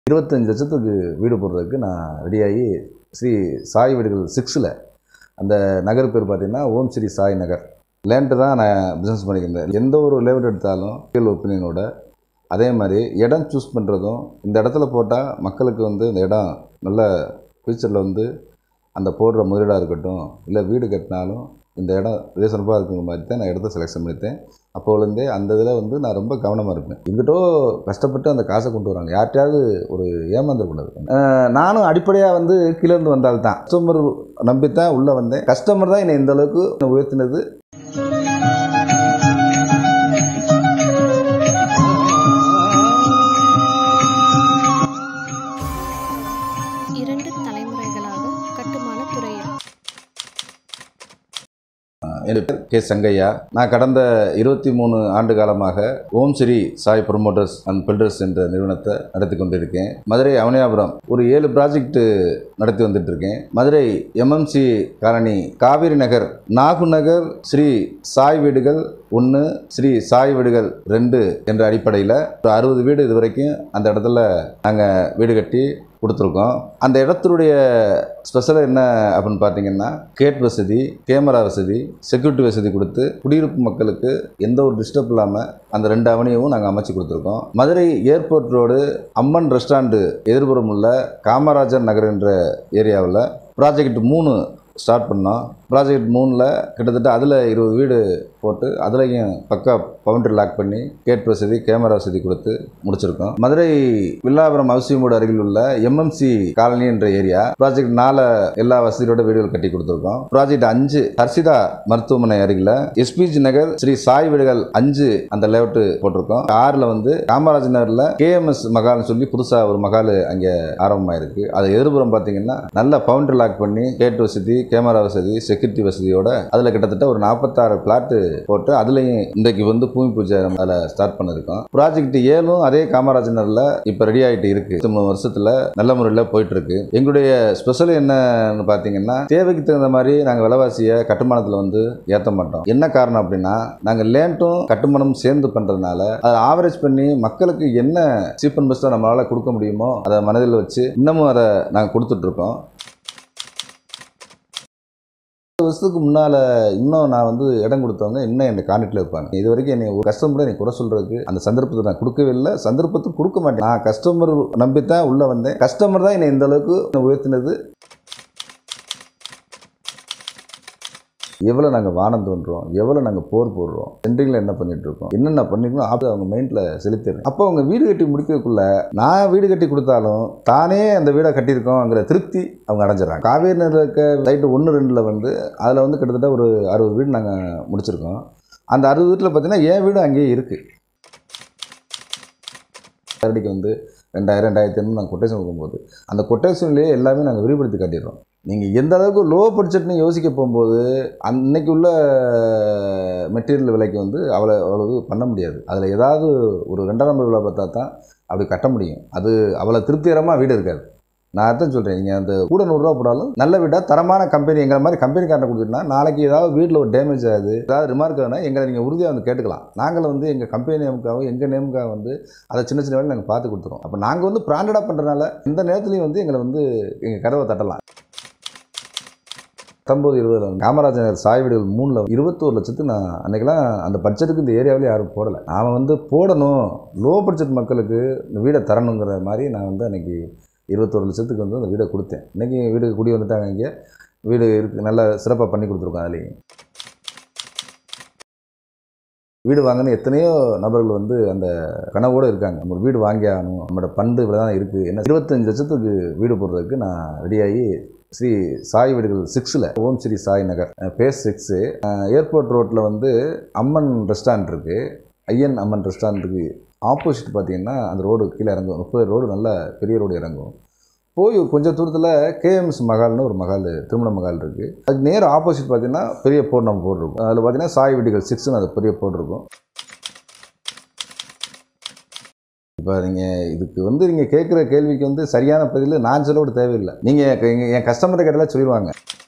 இருபத்தஞ்சு லட்சத்துக்கு வீடு போடுறதுக்கு நான் ரெடியாகி ஸ்ரீ சாய் வீடுகள் சிக்ஸில் அந்த நகர் பேர் பார்த்தீங்கன்னா ஓம் ஸ்ரீ சாய் நகர் லேண்டு தான் நான் பிஸ்னஸ் பண்ணிக்கிறேன் எந்த ஒரு லேஅவுட் எடுத்தாலும் கீழ் ஒப்பீனியனோட அதே மாதிரி இடம் சூஸ் பண்ணுறதும் இந்த இடத்துல போட்டால் மக்களுக்கு வந்து இந்த இடம் நல்ல ஃப்யூச்சரில் வந்து அந்த போடுற முதலீடாக இருக்கட்டும் இல்லை வீடு கட்டினாலும் இந்த இடம் ரீசனபாக இருக்குங்கிற மாதிரி தான் நான் இடத்த செலெக்ஷன் பண்ணிட்டேன் அப்போலேருந்தே அந்த இதில் வந்து நான் ரொம்ப கவனமாக இருப்பேன் எங்கிட்டோ கஷ்டப்பட்டு அந்த காசை கொண்டு வராங்க யார்கிட்டயாவது ஒரு ஏமாந்துடக்கூடாது அஹ் நானும் அடிப்படையாக வந்து கீழேருந்து வந்தால் தான் கஸ்டமர் நம்பித்தான் உள்ளே வந்தேன் கஸ்டமர் தான் என்னை இந்த அளவுக்கு உயர்த்தினது இரண்டு தலைமுறைகளாக கட்டுமான துறையில் என் பேர் கே சங்கையா நான் கடந்த இருபத்தி மூணு ஆண்டு காலமாக Om Sri Sai promoters and builders என்ற நிறுவனத்தை நடத்தி கொண்டிருக்கேன் மதுரை அவனியாபுரம் ஒரு ஏழு ப்ராஜெக்ட் நடத்தி வந்துட்டு இருக்கேன் மதுரை எம்எம்சி காலனி காவிரி நகர் நாகு நகர் ஸ்ரீ சாய் வீடுகள் ஒன்று ஸ்ரீ சாய் வீடுகள் ரெண்டு என்ற அடிப்படையில் ஒரு அறுபது வீடு இது வரைக்கும் அந்த இடத்துல நாங்கள் வீடு கட்டி கொடுத்துருக்கோம் அந்த இடத்துடைய ஸ்பெஷல் என்ன அப்படின்னு பார்த்தீங்கன்னா கேட் வசதி கேமரா வசதி செக்யூரிட்டி வசதி கொடுத்து குடியிருப்பு மக்களுக்கு எந்த ஒரு டிஸ்டர்ப் இல்லாமல் அந்த ரெண்டு அவனியவும் நாங்கள் அமைச்சு கொடுத்துருக்கோம் Madurai airport road Amman restaurant எதிர்புறம் உள்ள காமராஜர் நகர் என்ற ஏரியாவில் ப்ராஜெக்ட் மூணு ஸ்டார்ட் பண்ணோம் ப்ராஜெக்ட் மூணில் கிட்டத்தட்ட அதில் இருபது வீடு போட்டு அதுலேயும் பக்கா பவுண்டரி லாக் பண்ணி கேட் வசதி கேமரா வசதி கொடுத்து முடிச்சிருக்கோம் மதுரை வில்லாபுரம் அவசியமோடு அருகில் உள்ள எம்எம்சி காலனி என்ற ஏரியா ப்ராஜெக்ட் நாலு எல்லா வசதியோட வீடுகள் கட்டி கொடுத்துருக்கோம் ப்ராஜெக்ட் அஞ்சு ஹர்ஷிதா மருத்துவமனை அருகில் எஸ்பிஜி நகர் ஸ்ரீ சாய் வீடுகள் அஞ்சு அந்த லேஅவுட் போட்டிருக்கோம் ஆறில் வந்து காமராஜ் நகரில் கேஎம்எஸ் மகால்னு சொல்லி புதுசாக ஒரு மகால் அங்கே ஆரம்பமாயிருக்கு அது எதிர்புறம் பார்த்தீங்கன்னா நல்ல பவுண்டரி லாக் பண்ணி கேட் வசதி கேமரா வசதி செக்யூரிட்டி வசதியோட அதில் கிட்டத்தட்ட ஒரு நாற்பத்தாறு பிளாட்டு போட்டு அதுலேயும் இன்றைக்கு வந்து பூமி பூஜை நம்ம அதில் ஸ்டார்ட் பண்ணியிருக்கோம் ப்ராஜெக்ட் ஏழும் அதே காமராஜ் நகரில் இப்போ ரெடி ஆகிட்டு இருக்கு மூணு வருஷத்தில் நல்ல முறையில் போயிட்டு இருக்கு எங்களுடைய ஸ்பெஷல் என்னன்னு பார்த்தீங்கன்னா தேவைக்கு தகுந்த மாதிரி நாங்கள் விலைவாசியை கட்டுமானத்தில் வந்து ஏற்ற மாட்டோம் என்ன காரணம் அப்படின்னா நாங்கள் லேண்டும் கட்டுமானமும் சேர்ந்து பண்ணுறதுனால அதை ஆவரேஜ் பண்ணி மக்களுக்கு என்ன சீப் அண்ட் பெஸ்ட்டாக நம்மளால் கொடுக்க முடியுமோ அதை மனதில் வச்சு இன்னமும் அதை நாங்கள் கொடுத்துட்ருக்கோம் வருஷத்துக்கு முன்னால் இன்னும் நான் வந்து இடம் கொடுத்தவங்க இன்னும் என்னை கான்டெக்டில் இருப்பாங்க இது வரைக்கும் என்னை ஒரு கஸ்டமரை என்னை குறை சொல்கிறதுக்கு அந்த சந்தர்ப்பத்தை நான் கொடுக்கவே இல்லை சந்தர்ப்பத்தை கொடுக்க மாட்டேன் நான் கஸ்டமர் நம்பித்தான் உள்ளே வந்தேன் கஸ்டமர் தான் என்னை இந்த அளவுக்கு உயர்த்தினது எவ்வளோ நாங்கள் வானம் தோன்றோம் எவ்வளோ நாங்கள் போர் போடுறோம் சென்ட்ரிங்கில் என்ன பண்ணிட்டு இருக்கோம் என்னென்ன பண்ணிருக்கோம் அப்போ அவங்க மைண்டில் செலுத்திடுறேன் அப்போ அவங்க வீடு கட்டி முடிக்கிறதுக்குள்ள நான் வீடு கட்டி கொடுத்தாலும் தானே அந்த வீடை கட்டியிருக்கோங்கிற திருப்தி அவங்க அடைஞ்சிடறாங்க காவேரி நகரில் இருக்க சைட்டு ஒன்று ரெண்டில் வந்து அதில் வந்து கிட்டத்தட்ட ஒரு அறுபது வீடு நாங்கள் முடிச்சிருக்கோம் அந்த அறுபது வீட்டில் பார்த்தீங்கன்னா என் வீடு அங்கேயே இருக்குது கரடிக்கு வந்து ரெண்டாயிரம் ரெண்டாயிரத்தி ஐநூறு நாங்கள் கொட்டேஷன் கொடுக்கும்போது அந்த கொட்டேஷன்லேயே எல்லாமே நாங்கள் விரிவுபடுத்தி காட்டிடுறோம் நீங்கள் எந்த அளவுக்கு லோ பட்ஜெட்னு யோசிக்க போகும்போது அன்னைக்கு உள்ள மெட்டீரியல் விலைக்கு வந்து அவ்வளோ அவ்வளவு பண்ண முடியாது அதில் ஏதாவது ஒரு ரெண்டாம் நம்பர் விலை பார்த்தா தான் அப்படி கட்ட முடியும் அது அவ்வளோ திருப்திகரமாக வீடு இருக்காது நான் அதான் சொல்கிறேன் நீங்கள் அந்த கூட நூறுரூவா போட்டாலும் நல்ல வீடாக தரமான கம்பெனி எங்களை மாதிரி கம்பெனிக்காரனை கொடுத்துட்டுனா நாளைக்கு ஏதாவது வீட்டில் ஒரு டேமேஜ் ஆகுது ஏதாவது ரிமார்க் ஆகுனா எங்களை நீங்கள் உறுதியாக வந்து கேட்டுக்கலாம் நாங்கள் வந்து எங்கள் கம்பெனி நேமுக்காக எங்கள் நேமுக்காக வந்து அதை சின்ன சின்ன வேலை நாங்கள் பார்த்து கொடுத்துருவோம் அப்போ நாங்கள் வந்து பிராண்டடாக பண்ணுறதுனால இந்த நேரத்துலையும் வந்து எங்களை வந்து எங்கள் கதவை தட்டலாம் பத்தொம்பது இருபதுல வந்து காமராஜர் சாய் வீடுகள் மூணில் இருபத்தோரு லட்சத்து நான் அன்றைக்கெல்லாம் அந்த பட்ஜெட்டுக்கு இந்த ஏரியாவிலே யாரும் போடலை நாம் வந்து போடணும் லோ பட்ஜெட் மக்களுக்கு இந்த வீடை தரணுங்கிற மாதிரி நான் வந்து அன்றைக்கி இருபத்தோரு லட்சத்துக்கு வந்து அந்த வீடை கொடுத்தேன் இன்றைக்கி வீடு குடி வந்துட்டாங்க இங்கே வீடு இருக்கு நல்லா சிறப்பாக பண்ணி கொடுத்துருக்கோம் அதுலேயும் வீடு வாங்கணும் எத்தனையோ நபர்கள் வந்து அந்த கனவோடு இருக்காங்க நம்ம ஒரு வீடு வாங்கி ஆகணும் நம்மளோட பண்டு இவ்வளோ தான் இருக்குது என்ன இருபத்தஞ்சு லட்சத்துக்கு வீடு போடுறதுக்கு நான் ரெடியாகி ஸ்ரீ சாய் வீடுகள் சிக்ஸில் Om Sri Sai Nagar phase six airport ரோட்டில் வந்து அம்மன் ரெஸ்டாரண்ட் இருக்குது ஐயன் அம்மன் ரெஸ்டாரண்ட்டுக்கு ஆப்போசிட் பார்த்தீங்கன்னா அந்த ரோடு கீழே இறங்கும் முப்பது ரோடு நல்ல பெரிய ரோடு இறங்கும் போய் கொஞ்சம் தூரத்தில் கேஎம்எஸ் மகால்னு ஒரு மகால் திருமண மகால் இருக்குது அதுக்கு நேர் ஆப்போசிட் பார்த்தீங்கன்னா பெரிய போர்டு நம்ம போர்டு இருக்கும் அதில் பார்த்தீங்கன்னா சாய் வீடுகள் சிக்ஸ்னு அது பெரிய போர்டு இருக்கும் இப்போ நீங்கள் இதுக்கு வந்து நீங்கள் கேட்குற கேள்விக்கு வந்து சரியான பதில் நான் சொல்ல கூட தேவையில்லை நீங்கள் என் கஸ்டமர்கிட்ட கேட்டாலும் சொல்லிடுவாங்க